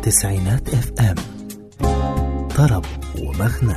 تسعينات اف ام طرب ومغنى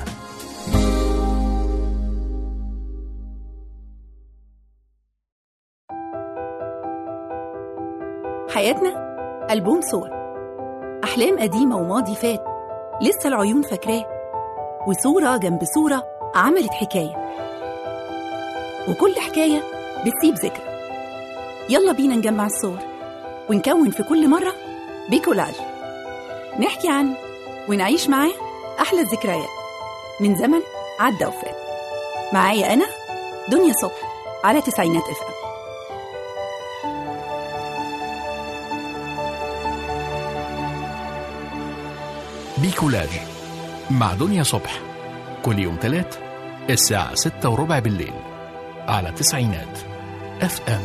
حياتنا ألبوم صور أحلام قديمة وماضي فات لسه العيون فاكراه وصورة جنب صورة عملت حكاية وكل حكاية بتسيب ذكرى يلا بينا نجمع الصور ونكون في كل مرة بيكولاج نحكي عنه ونعيش معاه أحلى الذكريات من زمن عدى وفات معايا أنا دنيا صبح على تسعينات اف ام بيكولاج مع دنيا صبح كل يوم تلات الساعة ستة وربع بالليل على تسعينات اف ام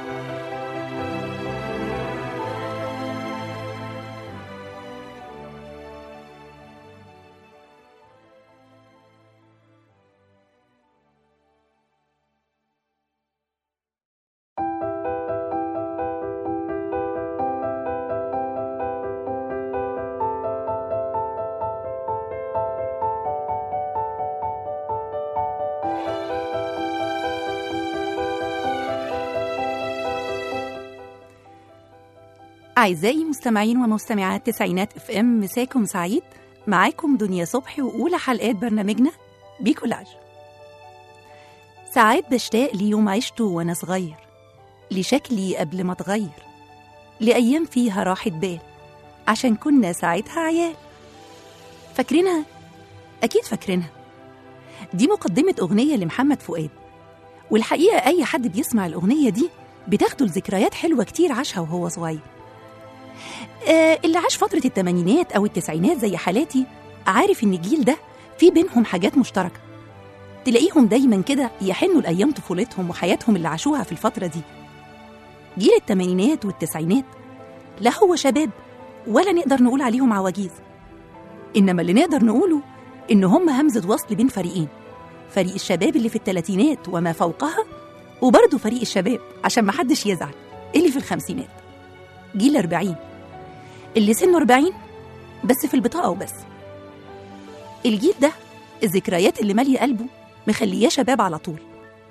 أعزائي مستمعين ومستمعات تسعينات اف ام مساكم سعيد معاكم دنيا صبحي وأولى حلقات برنامجنا بيكولاج ساعات بشتاق ليوم عشته وأنا صغير لشكلي قبل ما اتغير لأيام فيها راحة بال عشان كنا ساعتها عيال فاكرينها؟ أكيد فاكرينها دي مقدمة أغنية لمحمد فؤاد والحقيقة أي حد بيسمع الأغنية دي بتاخده لذكريات حلوة كتير عاشها وهو صغير آه، اللي عاش فترة التمانينات أو التسعينات زي حالاتي عارف إن الجيل ده في بينهم حاجات مشتركة تلاقيهم دايما كده يحنوا لأيام طفولتهم وحياتهم اللي عاشوها في الفترة دي جيل التمانينات والتسعينات لا هو شباب ولا نقدر نقول عليهم عواجيز إنما اللي نقدر نقوله إن هم همزة وصل بين فريقين فريق الشباب اللي في التلاتينات وما فوقها وبرضه فريق الشباب عشان محدش يزعل اللي في الخمسينات جيل 40 اللي سنه 40 بس في البطاقة وبس الجيل ده الذكريات اللي مالية قلبه مخلياه شباب على طول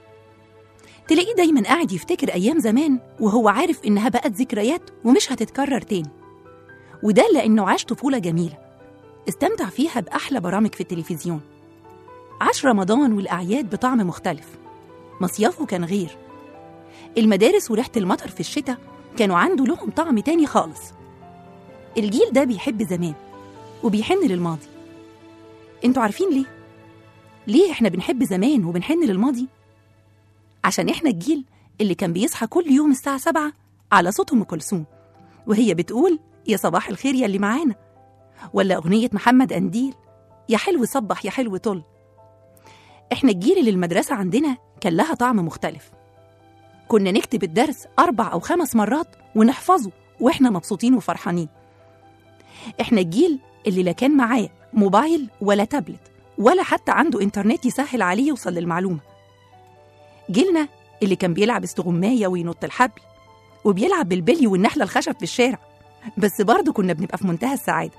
تلاقيه دايما قاعد يفتكر أيام زمان وهو عارف إنها بقت ذكريات ومش هتتكرر تاني وده لأنه عاش طفولة جميلة استمتع فيها بأحلى برامج في التلفزيون عاش رمضان والأعياد بطعم مختلف مصيافه كان غير المدارس وريحة المطر في الشتاء كانوا عنده لهم طعم تاني خالص الجيل ده بيحب زمان وبيحن للماضي انتوا عارفين ليه؟ ليه احنا بنحب زمان وبنحن للماضي؟ عشان احنا الجيل اللي كان بيصحى كل يوم الساعة سبعة على صوت أم كلثوم وهي بتقول يا صباح الخير يا اللي معانا ولا أغنية محمد أنديل يا حلو صبح يا حلو طل احنا الجيل اللي المدرسة عندنا كان لها طعم مختلف كنا نكتب الدرس أربع أو خمس مرات ونحفظه وإحنا مبسوطين وفرحانين إحنا الجيل اللي لا كان معاه موبايل ولا تابلت ولا حتى عنده إنترنت يسهل عليه يوصل للمعلومة جيلنا اللي كان بيلعب استغماية وينط الحبل وبيلعب بالبلي والنحلة الخشب في الشارع بس برضه كنا بنبقى في منتهى السعادة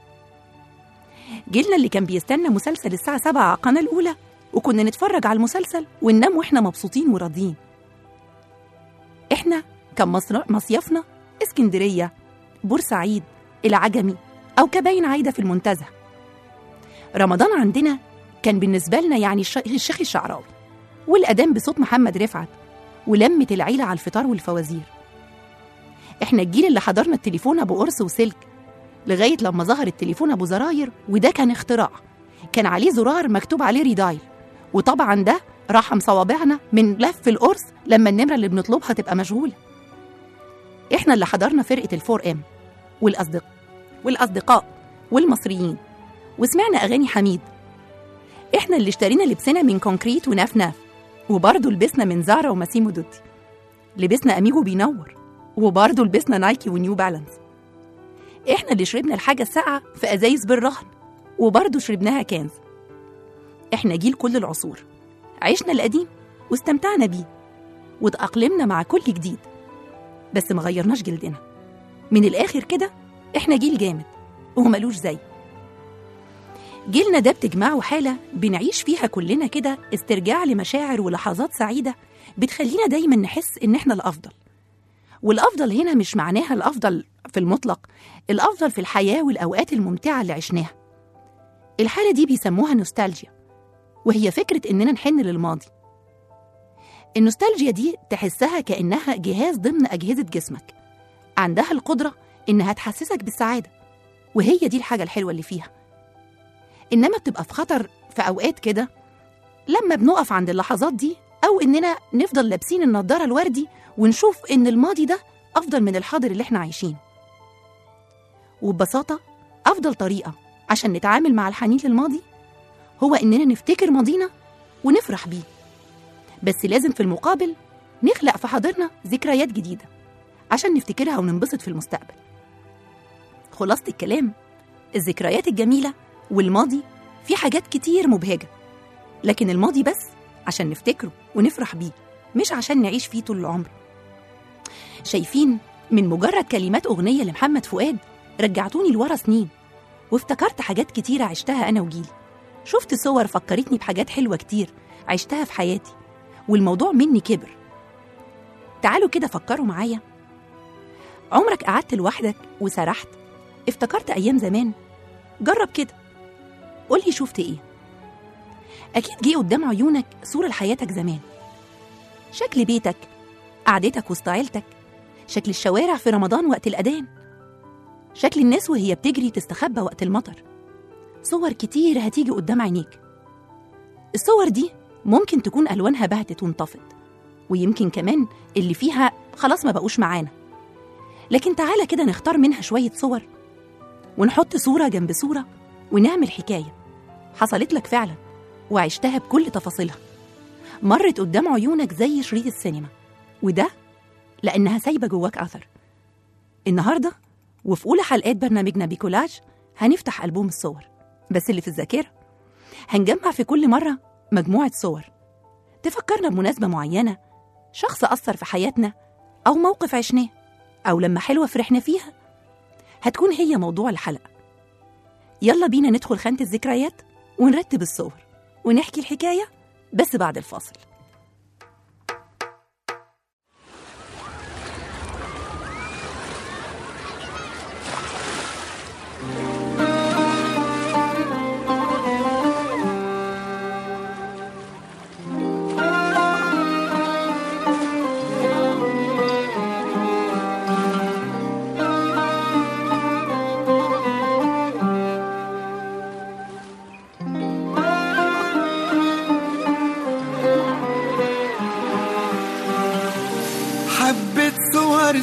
جيلنا اللي كان بيستنى مسلسل الساعة 7 على القناة الأولى وكنا نتفرج على المسلسل وننام وإحنا مبسوطين وراضيين احنا كان مصر... مصيفنا اسكندريه بورسعيد العجمي او كباين عايده في المنتزه رمضان عندنا كان بالنسبه لنا يعني الش... الشيخ الشعراوي والاذان بصوت محمد رفعت ولمه العيله على الفطار والفوازير احنا الجيل اللي حضرنا التليفون ابو قرص وسلك لغايه لما ظهر التليفون ابو زراير وده كان اختراع كان عليه زرار مكتوب عليه ريدايل وطبعا ده رحم صوابعنا من لف القرص لما النمرة اللي بنطلبها تبقى مشغولة إحنا اللي حضرنا فرقة الفور إم والأصدق والأصدقاء والمصريين وسمعنا أغاني حميد إحنا اللي اشترينا لبسنا من كونكريت وناف ناف وبرضه لبسنا من زارا وماسيمو دوتي لبسنا أميجو بينور وبرضه لبسنا نايكي ونيو بالانس إحنا اللي شربنا الحاجة الساقعة في أزايز بالرهن وبرضه شربناها كنز إحنا جيل كل العصور عشنا القديم واستمتعنا بيه وتأقلمنا مع كل جديد بس ما غيرناش جلدنا من الآخر كده إحنا جيل جامد وملوش زي جيلنا ده بتجمعه حالة بنعيش فيها كلنا كده استرجاع لمشاعر ولحظات سعيدة بتخلينا دايما نحس إن إحنا الأفضل والأفضل هنا مش معناها الأفضل في المطلق الأفضل في الحياة والأوقات الممتعة اللي عشناها الحالة دي بيسموها نوستالجيا وهي فكرة إننا نحن للماضي النوستالجيا دي تحسها كأنها جهاز ضمن أجهزة جسمك عندها القدرة إنها تحسسك بالسعادة وهي دي الحاجة الحلوة اللي فيها إنما بتبقى في خطر في أوقات كده لما بنقف عند اللحظات دي أو إننا نفضل لابسين النضارة الوردي ونشوف إن الماضي ده أفضل من الحاضر اللي إحنا عايشينه وببساطة أفضل طريقة عشان نتعامل مع الحنين للماضي هو إننا نفتكر ماضينا ونفرح بيه بس لازم في المقابل نخلق في حاضرنا ذكريات جديدة عشان نفتكرها وننبسط في المستقبل خلاصة الكلام الذكريات الجميلة والماضي في حاجات كتير مبهجة لكن الماضي بس عشان نفتكره ونفرح بيه مش عشان نعيش فيه طول العمر شايفين من مجرد كلمات أغنية لمحمد فؤاد رجعتوني لورا سنين وافتكرت حاجات كتيرة عشتها أنا وجيلي شفت صور فكرتني بحاجات حلوة كتير عشتها في حياتي والموضوع مني كبر تعالوا كده فكروا معايا عمرك قعدت لوحدك وسرحت افتكرت أيام زمان جرب كده قولي شفت ايه أكيد جه قدام عيونك صورة لحياتك زمان شكل بيتك قعدتك وسط عيلتك شكل الشوارع في رمضان وقت الأذان شكل الناس وهي بتجري تستخبى وقت المطر صور كتير هتيجي قدام عينيك الصور دي ممكن تكون ألوانها بهتت وانطفت ويمكن كمان اللي فيها خلاص ما بقوش معانا لكن تعالى كده نختار منها شوية صور ونحط صورة جنب صورة ونعمل حكاية حصلت لك فعلا وعشتها بكل تفاصيلها مرت قدام عيونك زي شريط السينما وده لأنها سايبة جواك أثر النهاردة وفي أولى حلقات برنامجنا بيكولاج هنفتح ألبوم الصور بس اللي في الذاكرة هنجمع في كل مرة مجموعة صور تفكرنا بمناسبة معينة شخص أثر في حياتنا أو موقف عشناه أو لما حلوة فرحنا فيها هتكون هي موضوع الحلقة يلا بينا ندخل خانة الذكريات ونرتب الصور ونحكي الحكاية بس بعد الفاصل حبة صور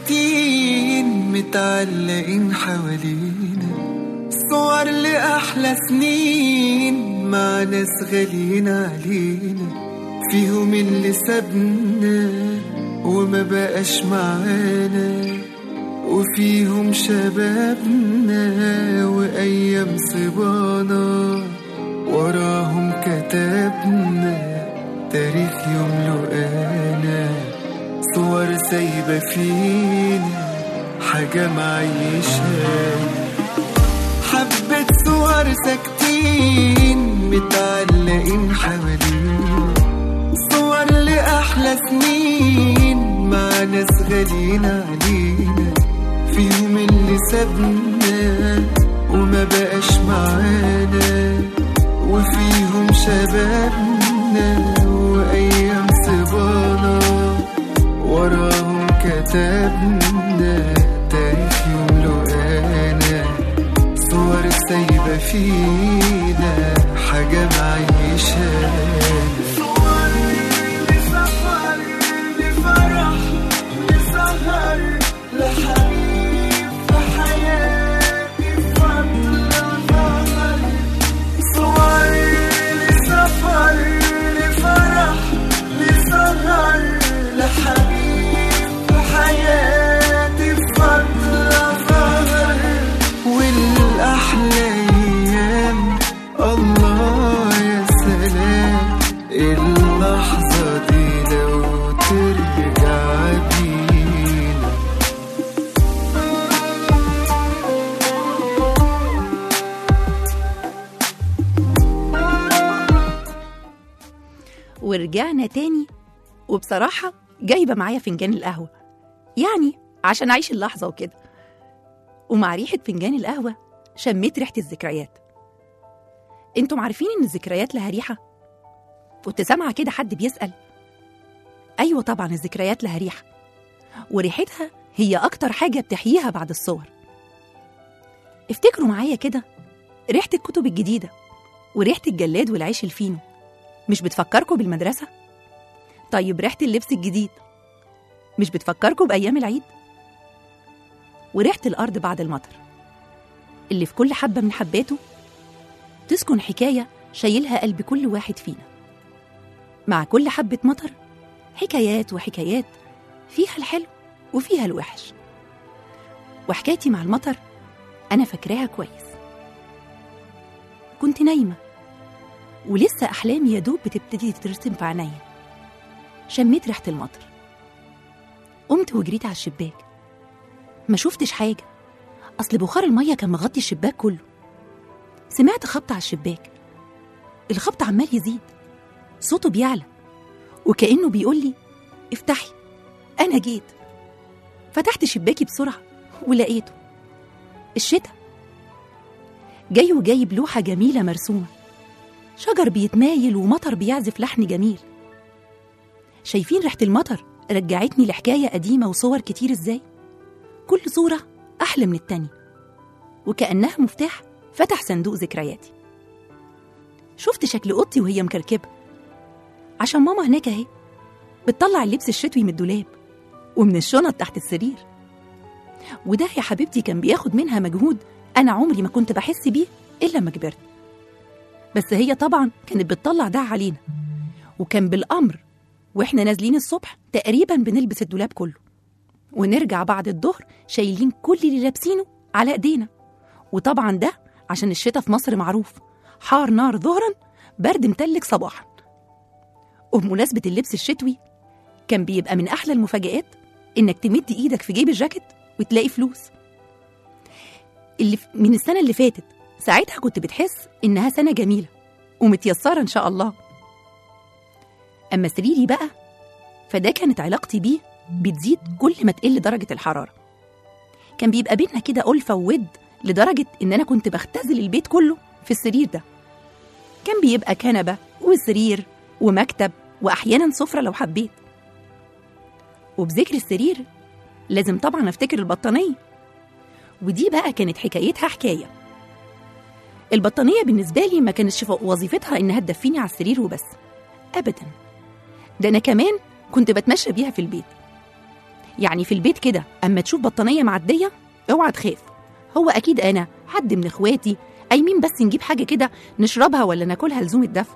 ساكتين متعلقين حوالينا صور لأحلى سنين مع ناس غاليين علينا فيهم اللي سابنا وما بقاش معانا وفيهم شبابنا وأيام صبانا وراهم كتبنا تاريخ يملؤنا صور سايبة فينا حاجة معيشها حبة صور ساكتين متعلقين حوالينا صور لأحلى سنين مع ناس غاليين علينا فيهم اللي سابنا وما بقاش معانا وفيهم شبابنا وأيام صبانا وراهم كتبنا تاريخ يملؤنا صور سايبة فينا حاجة معيشانا صور لسفر لفرح لسهر لحبيب في حياتي فترة ظهر صور لسفر لفرح لسهر لحبيب في حياتي فترة ظهر والأحلى أيام الله يا سلام ورجعنا تاني وبصراحة جايبة معايا فنجان القهوة يعني عشان أعيش اللحظة وكده ومع ريحة فنجان القهوة شميت ريحة الذكريات انتم عارفين ان الذكريات لها ريحة؟ كنت سامعة كده حد بيسأل أيوة طبعا الذكريات لها ريحة وريحتها هي أكتر حاجة بتحييها بعد الصور افتكروا معايا كده ريحة الكتب الجديدة وريحة الجلاد والعيش الفينو مش بتفكركم بالمدرسة؟ طيب ريحة اللبس الجديد مش بتفكركم بأيام العيد؟ وريحة الأرض بعد المطر اللي في كل حبة من حباته تسكن حكاية شايلها قلب كل واحد فينا مع كل حبة مطر حكايات وحكايات فيها الحلو وفيها الوحش وحكايتي مع المطر أنا فاكراها كويس كنت نايمة ولسه أحلامي يا دوب بتبتدي تترسم في عينيا شميت ريحة المطر قمت وجريت على الشباك ما شفتش حاجة أصل بخار المية كان مغطي الشباك كله سمعت خبط على الشباك الخبط عمال يزيد صوته بيعلى وكأنه بيقول لي افتحي أنا جيت فتحت شباكي بسرعة ولقيته الشتاء جاي وجايب لوحة جميلة مرسومة شجر بيتمايل ومطر بيعزف لحن جميل شايفين ريحة المطر رجعتني لحكاية قديمة وصور كتير ازاي كل صورة أحلى من التانية وكأنها مفتاح فتح صندوق ذكرياتي شفت شكل أوضتي وهي مكركبة عشان ماما هناك أهي بتطلع اللبس الشتوي من الدولاب ومن الشنط تحت السرير وده يا حبيبتي كان بياخد منها مجهود أنا عمري ما كنت بحس بيه إلا لما كبرت بس هي طبعا كانت بتطلع ده علينا وكان بالأمر وإحنا نازلين الصبح تقريبا بنلبس الدولاب كله ونرجع بعد الظهر شايلين كل اللي لابسينه على ايدينا وطبعا ده عشان الشتاء في مصر معروف حار نار ظهرا برد متلج صباحا وبمناسبة اللبس الشتوي كان بيبقى من أحلى المفاجآت إنك تمد إيدك في جيب الجاكيت وتلاقي فلوس اللي ف- من السنة اللي فاتت ساعتها كنت بتحس إنها سنة جميلة ومتيسرة إن شاء الله أما سريري بقى فده كانت علاقتي بيه بتزيد كل ما تقل درجة الحرارة كان بيبقى بينا كده ألفة وود لدرجة إن أنا كنت بختزل البيت كله في السرير ده كان بيبقى كنبة وسرير ومكتب وأحيانا سفرة لو حبيت وبذكر السرير لازم طبعا أفتكر البطانية ودي بقى كانت حكايتها حكاية البطانية بالنسبة لي ما كانتش وظيفتها إنها تدفيني على السرير وبس أبدا ده أنا كمان كنت بتمشى بيها في البيت يعني في البيت كده اما تشوف بطانيه معديه اوعى تخاف هو اكيد انا حد من اخواتي قايمين بس نجيب حاجه كده نشربها ولا ناكلها لزوم الدفء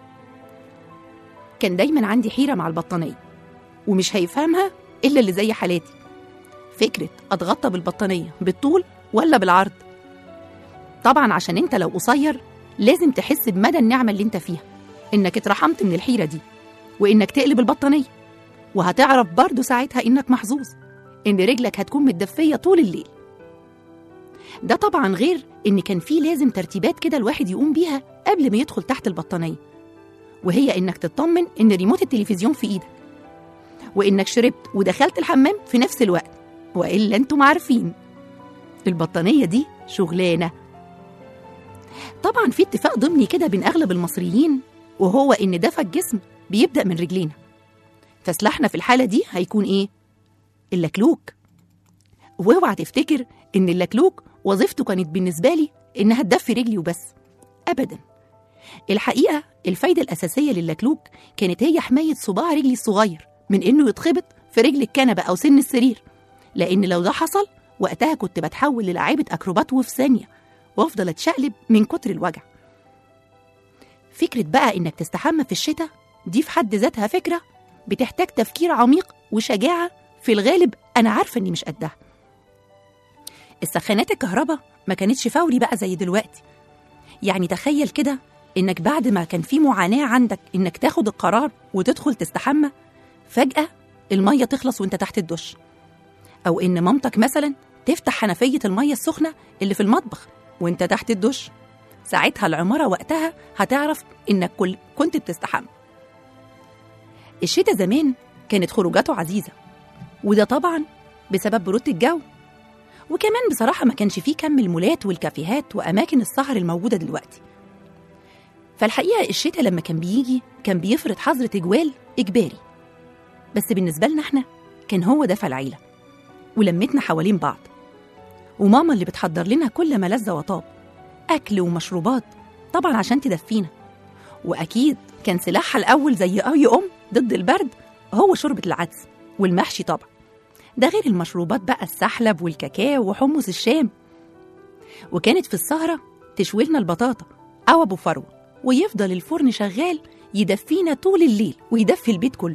كان دايما عندي حيره مع البطانيه ومش هيفهمها الا اللي زي حالاتي فكره اتغطى بالبطانيه بالطول ولا بالعرض طبعا عشان انت لو قصير لازم تحس بمدى النعمه اللي انت فيها انك اترحمت من الحيره دي وانك تقلب البطانيه وهتعرف برضه ساعتها إنك محظوظ إن رجلك هتكون متدفية طول الليل ده طبعا غير إن كان في لازم ترتيبات كده الواحد يقوم بيها قبل ما يدخل تحت البطانية وهي إنك تطمن إن ريموت التلفزيون في إيدك وإنك شربت ودخلت الحمام في نفس الوقت وإلا أنتم عارفين البطانية دي شغلانة طبعا في اتفاق ضمني كده بين أغلب المصريين وهو إن دفى الجسم بيبدأ من رجلينا فسلاحنا في الحالة دي هيكون إيه؟ اللكلوك واوعى تفتكر إن اللكلوك وظيفته كانت بالنسبة لي إنها تدفي رجلي وبس أبدا الحقيقة الفايدة الأساسية للكلوك كانت هي حماية صباع رجلي الصغير من إنه يتخبط في رجل الكنبة أو سن السرير لأن لو ده حصل وقتها كنت بتحول للاعيبة أكروبات وفي ثانية وأفضل أتشقلب من كتر الوجع فكرة بقى إنك تستحمى في الشتاء دي في حد ذاتها فكرة بتحتاج تفكير عميق وشجاعة في الغالب أنا عارفة إني مش قدها السخانات الكهرباء ما كانتش فوري بقى زي دلوقتي يعني تخيل كده إنك بعد ما كان في معاناة عندك إنك تاخد القرار وتدخل تستحمى فجأة المية تخلص وإنت تحت الدش أو إن مامتك مثلا تفتح حنفية المية السخنة اللي في المطبخ وإنت تحت الدش ساعتها العمارة وقتها هتعرف إنك كل كنت بتستحمى الشتاء زمان كانت خروجاته عزيزة وده طبعا بسبب برودة الجو وكمان بصراحة ما كانش فيه كم المولات والكافيهات وأماكن السهر الموجودة دلوقتي فالحقيقة الشتاء لما كان بيجي كان بيفرض حظر تجوال إجباري بس بالنسبة لنا احنا كان هو دفع العيلة ولمتنا حوالين بعض وماما اللي بتحضر لنا كل ما لذ وطاب أكل ومشروبات طبعا عشان تدفينا وأكيد كان سلاحها الأول زي أي أم ضد البرد هو شوربة العدس والمحشي طبعا ده غير المشروبات بقى السحلب والكاكاو وحمص الشام وكانت في السهرة تشوي لنا البطاطا أو أبو فروة ويفضل الفرن شغال يدفينا طول الليل ويدفي البيت كله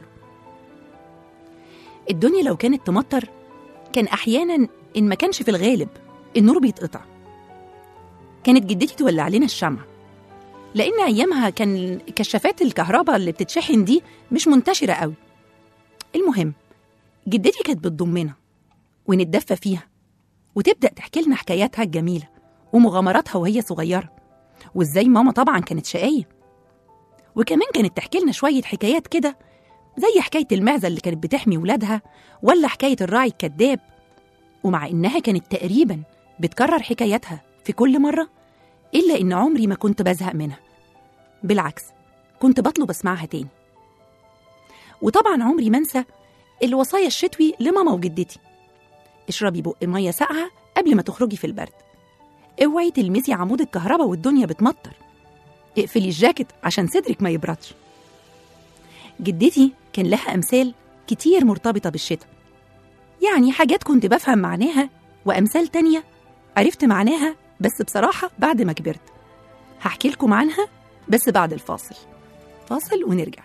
الدنيا لو كانت تمطر كان أحيانا إن ما كانش في الغالب النور بيتقطع كانت جدتي تولع لنا الشمع لأن أيامها كان كشافات الكهرباء اللي بتتشحن دي مش منتشرة قوي المهم جدتي كانت بتضمنا ونتدفى فيها وتبدأ تحكي لنا حكاياتها الجميلة ومغامراتها وهي صغيرة وإزاي ماما طبعا كانت شقية وكمان كانت تحكي لنا شوية حكايات كده زي حكاية المعزة اللي كانت بتحمي ولادها ولا حكاية الراعي الكذاب ومع إنها كانت تقريبا بتكرر حكاياتها في كل مرة إلا إن عمري ما كنت بزهق منها بالعكس كنت بطلب أسمعها تاني وطبعا عمري ما انسى الوصايا الشتوي لماما وجدتي اشربي بق ميه ساقعه قبل ما تخرجي في البرد اوعي تلمسي عمود الكهرباء والدنيا بتمطر اقفلي الجاكيت عشان صدرك ما يبردش جدتي كان لها امثال كتير مرتبطه بالشتاء يعني حاجات كنت بفهم معناها وامثال تانية عرفت معناها بس بصراحه بعد ما كبرت هحكي لكم عنها بس بعد الفاصل فاصل ونرجع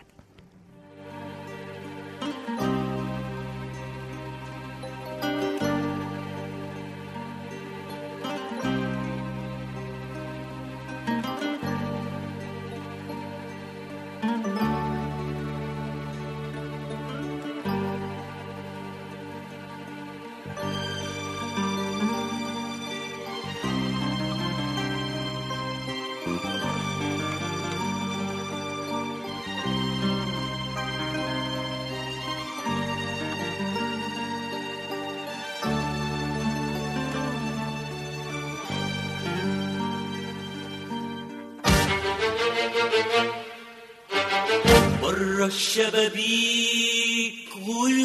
بره الشبابيك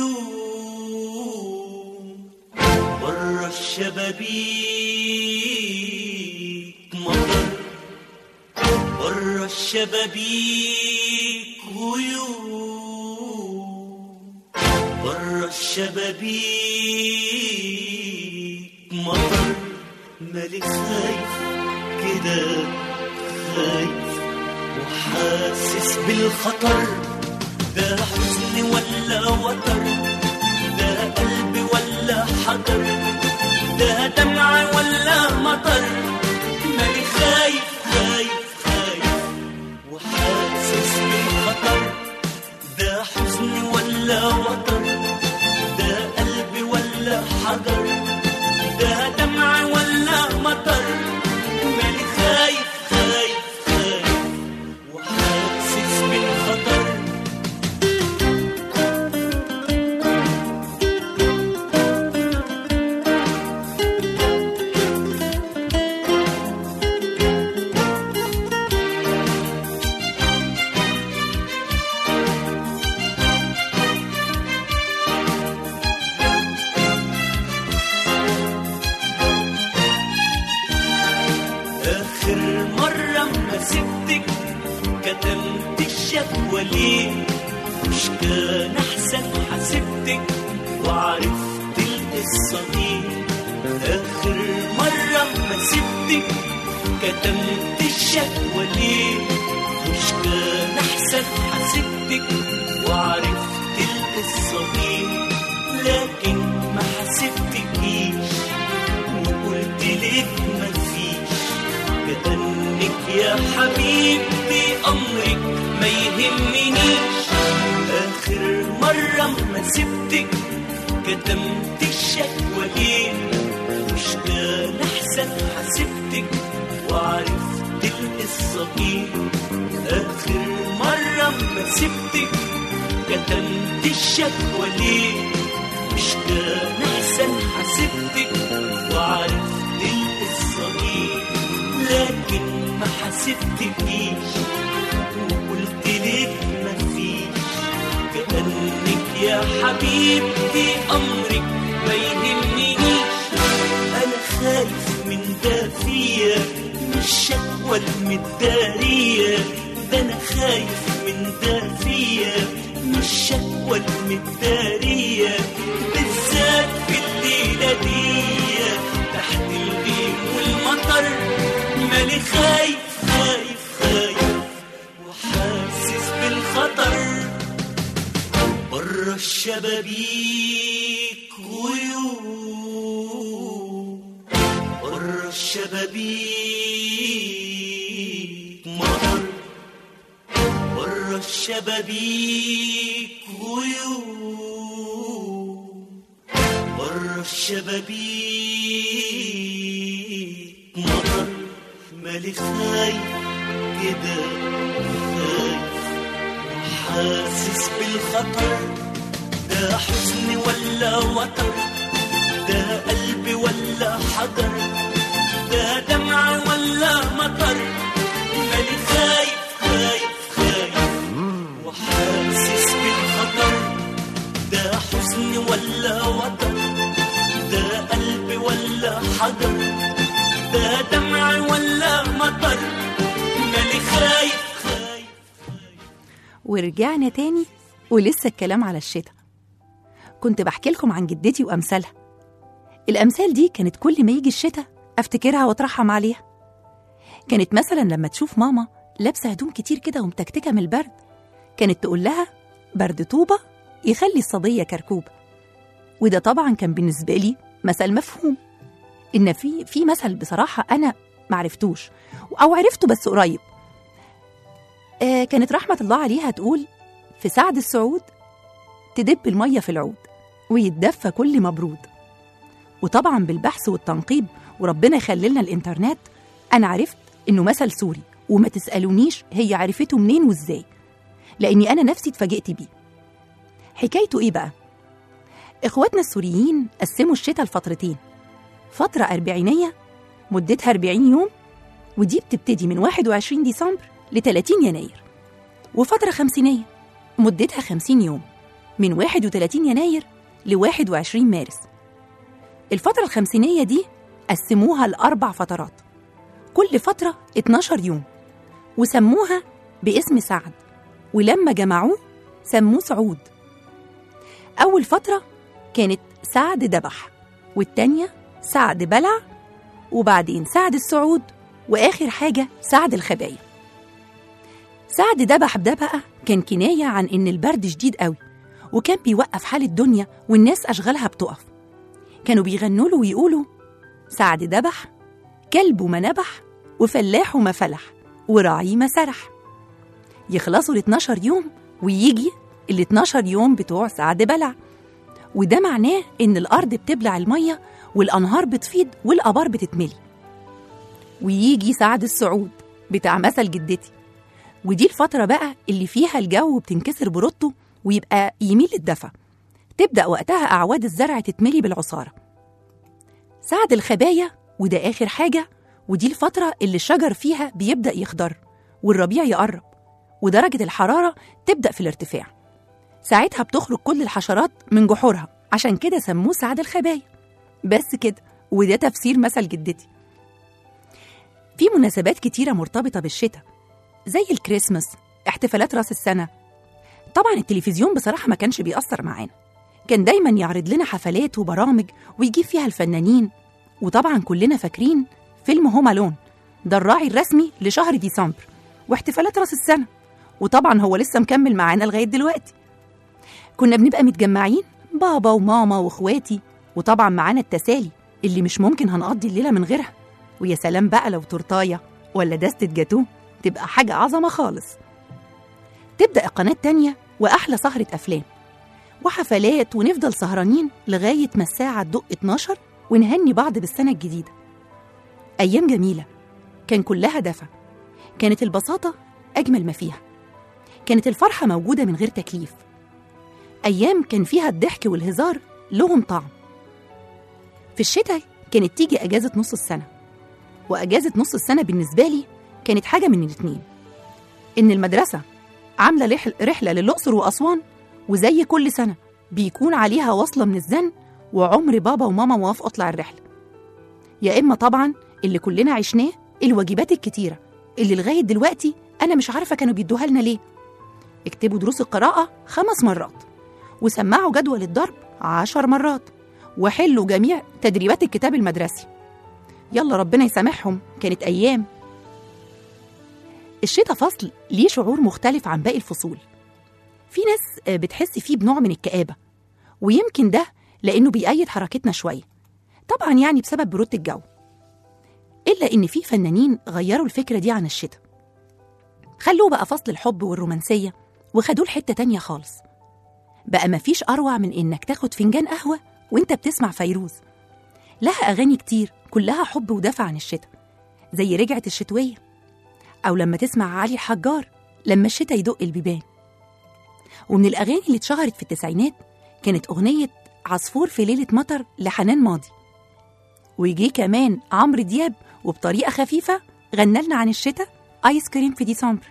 غيوم بره الشبابيك مطر بره الشبابيك غيوم بره الشبابيك مطر مالي خايف كده خايف وحاسس بالخطر ده حزن ولا وتر ده قلب ولا حجر ده دمع ولا مطر مالي خايف خايف خايف وحاسس بالخطر ده حزن ولا وتر ده قلب ولا حجر ده دمع ولا مطر مالي خايف خايف خايف وحاسس بالخطر آخر مرة ما سبتك كتمت الشكوى ليه مش كان أحسن حسبتك وعرفت القصة دي آخر مرة ما سبتك كتمت الشكوى ليه مش كان أحسن حسبتك وعرفت القصة دي لكن ما حسبتكيش وقلت لك مفيش كأنك يا حبيبتي أمرك ما يهمنيش آخر مرة ما سبتك كتمت الشكوى ليه مش كان أحسن حسبتك وعرفت القصة دي آخر مرة ما سبتك كتمت الشكوى ليه مش كان احسن حسبتك وعرفت القصة دي لكن ما حسبتكيش وقلت لك مفيش كأنك يا حبيبتي أمرك ما يهمنيش أنا خايف من ده فيا من الشكوى المدارية ده أنا خايف من ده فيا من الشكوى المدارية بالذات في الليلة دي تحت الغيم والمطر مالي خايف خايف خايف وحاسس بالخطر بره الشبابيك غيوم بره الشبابيك مطر بره الشبابيك غيوم بره الشبابيك مطر مالي خايف كده خايف حاسس بالخطر ده حزن ولا وتر ده قلبي ولا حجر ده دمع ولا مطر مالي خايف خايف خايف وحاسس بالخطر ده حزن ولا وتر ده قلبي ولا حجر ده دمع ولا مطر مالي خايف خايف ورجعنا تاني ولسه الكلام على الشتاء كنت بحكي لكم عن جدتي وأمثالها الأمثال دي كانت كل ما يجي الشتاء أفتكرها وأترحم عليها كانت مثلا لما تشوف ماما لابسة هدوم كتير كده ومتكتكة من البرد كانت تقول لها برد طوبة يخلي الصبية كركوبة وده طبعا كان بالنسبة لي مثل مفهوم إن في في مثل بصراحة أنا معرفتوش أو عرفته بس قريب آه كانت رحمة الله عليها تقول في سعد السعود تدب المية في العود ويتدفى كل مبرود وطبعا بالبحث والتنقيب وربنا يخللنا الإنترنت أنا عرفت إنه مثل سوري وما تسألونيش هي عرفته منين وإزاي لأني أنا نفسي اتفاجئت بيه حكايته إيه بقى؟ إخواتنا السوريين قسموا الشتاء لفترتين فترة أربعينية مدتها 40 يوم ودي بتبتدي من 21 ديسمبر ل 30 يناير وفترة خمسينية مدتها 50 يوم من 31 يناير ل 21 مارس الفترة الخمسينية دي قسموها لأربع فترات كل فترة 12 يوم وسموها باسم سعد ولما جمعوه سموه سعود أول فترة كانت سعد دبح والتانية سعد بلع وبعدين سعد السعود وآخر حاجة سعد الخبايا سعد دبح ده بقى كان كناية عن إن البرد شديد قوي وكان بيوقف حال الدنيا والناس أشغالها بتقف كانوا بيغنوا له ويقولوا سعد دبح كلبه ما نبح وفلاحه ما فلح وراعيه ما سرح يخلصوا ال 12 يوم ويجي ال 12 يوم بتوع سعد بلع وده معناه إن الأرض بتبلع المية والأنهار بتفيض والآبار بتتملي ويجي سعد السعود بتاع مثل جدتي ودي الفترة بقى اللي فيها الجو بتنكسر برطه ويبقى يميل للدفى تبدأ وقتها أعواد الزرع تتملي بالعصارة سعد الخبايا وده آخر حاجة ودي الفترة اللي الشجر فيها بيبدأ يخضر والربيع يقرب ودرجة الحرارة تبدأ في الارتفاع ساعتها بتخرج كل الحشرات من جحورها عشان كده سموه سعد الخبايا بس كده وده تفسير مثل جدتي في مناسبات كتيرة مرتبطة بالشتاء زي الكريسماس احتفالات راس السنة طبعا التلفزيون بصراحة ما كانش بيأثر معانا كان دايما يعرض لنا حفلات وبرامج ويجيب فيها الفنانين وطبعا كلنا فاكرين فيلم هوم ألون ده الراعي الرسمي لشهر ديسمبر واحتفالات راس السنة وطبعا هو لسه مكمل معانا لغاية دلوقتي كنا بنبقى متجمعين بابا وماما واخواتي وطبعا معانا التسالي اللي مش ممكن هنقضي الليلة من غيرها ويا سلام بقى لو تورتاية ولا دستة جاتوه تبقى حاجة عظمة خالص تبدأ قناة تانية وأحلى سهرة أفلام وحفلات ونفضل سهرانين لغاية ما الساعة تدق 12 ونهني بعض بالسنة الجديدة أيام جميلة كان كلها دفى كانت البساطة أجمل ما فيها كانت الفرحة موجودة من غير تكليف أيام كان فيها الضحك والهزار لهم طعم في الشتاء كانت تيجي أجازة نص السنة وأجازة نص السنة بالنسبة لي كانت حاجة من الاتنين إن المدرسة عاملة لح- رحلة للأقصر وأسوان وزي كل سنة بيكون عليها وصلة من الزن وعمر بابا وماما ما وافقوا أطلع الرحلة يا إما طبعا اللي كلنا عشناه الواجبات الكتيرة اللي لغاية دلوقتي أنا مش عارفة كانوا بيدوها لنا ليه اكتبوا دروس القراءة خمس مرات وسمعوا جدول الضرب عشر مرات وحلوا جميع تدريبات الكتاب المدرسي يلا ربنا يسامحهم كانت أيام الشتاء فصل ليه شعور مختلف عن باقي الفصول في ناس آه، بتحس فيه بنوع من الكآبة ويمكن ده لأنه بيأيد حركتنا شوية طبعا يعني بسبب برودة الجو إلا إن في فنانين غيروا الفكرة دي عن الشتاء خلوه بقى فصل الحب والرومانسية وخدوه لحتة تانية خالص بقى مفيش أروع من إنك تاخد فنجان قهوة وإنت بتسمع فيروز لها أغاني كتير كلها حب ودافع عن الشتاء زي رجعة الشتوية أو لما تسمع علي الحجار لما الشتاء يدق البيبان ومن الأغاني اللي اتشهرت في التسعينات كانت أغنية عصفور في ليلة مطر لحنان ماضي ويجي كمان عمرو دياب وبطريقة خفيفة غنى لنا عن الشتاء آيس كريم في ديسمبر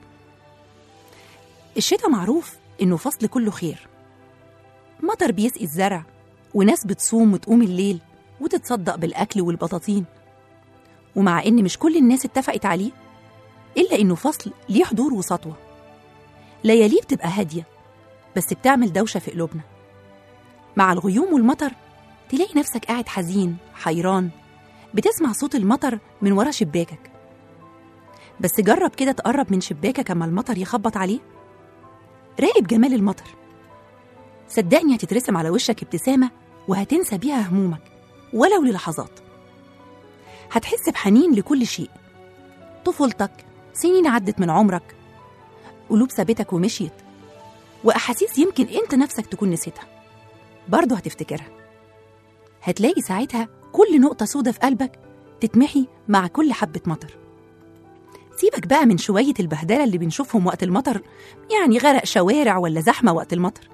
الشتاء معروف إنه فصل كله خير مطر بيسقي الزرع وناس بتصوم وتقوم الليل وتتصدق بالأكل والبطاطين ومع إن مش كل الناس اتفقت عليه إلا إنه فصل ليه حضور وسطوة لياليه بتبقى هادية بس بتعمل دوشة في قلوبنا مع الغيوم والمطر تلاقي نفسك قاعد حزين حيران بتسمع صوت المطر من ورا شباكك بس جرب كده تقرب من شباكك اما المطر يخبط عليه راقب جمال المطر صدقني هتترسم على وشك ابتسامة وهتنسى بيها همومك ولو للحظات هتحس بحنين لكل شيء طفولتك سنين عدت من عمرك قلوب سابتك ومشيت وأحاسيس يمكن أنت نفسك تكون نسيتها برضه هتفتكرها هتلاقي ساعتها كل نقطة سودة في قلبك تتمحي مع كل حبة مطر سيبك بقى من شوية البهدلة اللي بنشوفهم وقت المطر يعني غرق شوارع ولا زحمة وقت المطر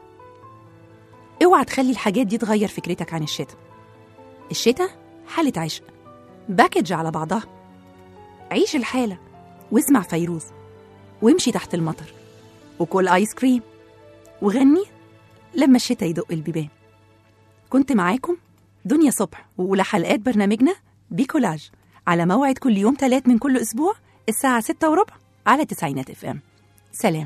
اوعى تخلي الحاجات دي تغير فكرتك عن الشتاء الشتاء حالة عشق باكج على بعضها عيش الحالة واسمع فيروز وامشي تحت المطر وكل آيس كريم وغني لما الشتاء يدق البيبان كنت معاكم دنيا صبح وأولى حلقات برنامجنا بيكولاج على موعد كل يوم تلات من كل أسبوع الساعة ستة وربع على تسعينات اف ام سلام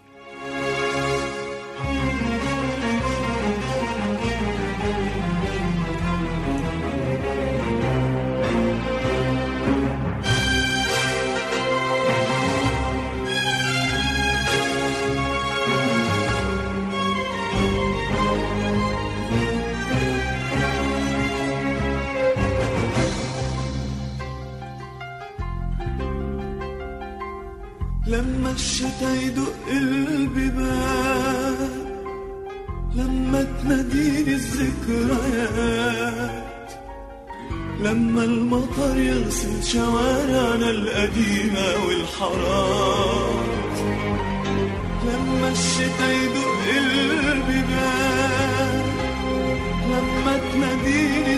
لما الشتا يدق البيبان لما تناديني الذكريات لما المطر يغسل شوارعنا القديمة والحارات لما الشتا يدق البيبان لما تناديني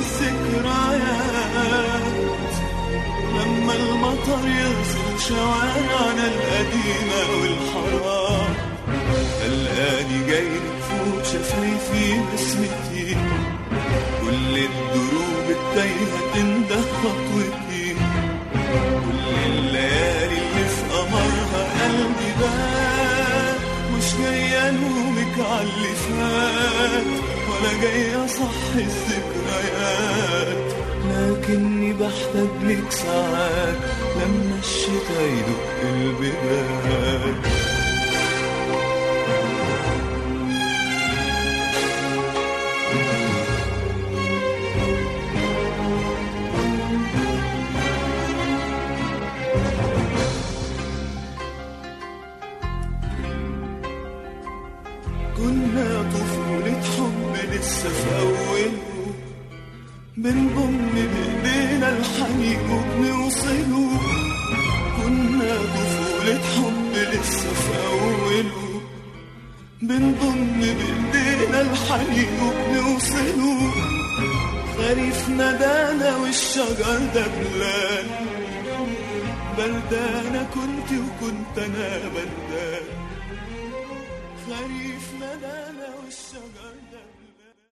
الذكريات لما المطر يغسل شوارعنا القديمة والحرام الآني جاي فوق شفايفي بسمتي كل الدروب التايهة تنده خطوتي كل الليالي اللي في قمرها قلبي بات مش جاي الومك على اللي فات ولا جاي اصحي الذكريات لكني بحتاج لك ساعات لما الشتا يدق البيبان كنا طفولة حب لسه في أوله بنضم بإيدينا الحنين وبنوصله كنا طفولة حب لسه في أوله بنضم بايدينا الحنين وبنوصله خريف ندانا والشجر دبلان بردانة كنت وكنت انا بردان خريف ندانا والشجر دبلان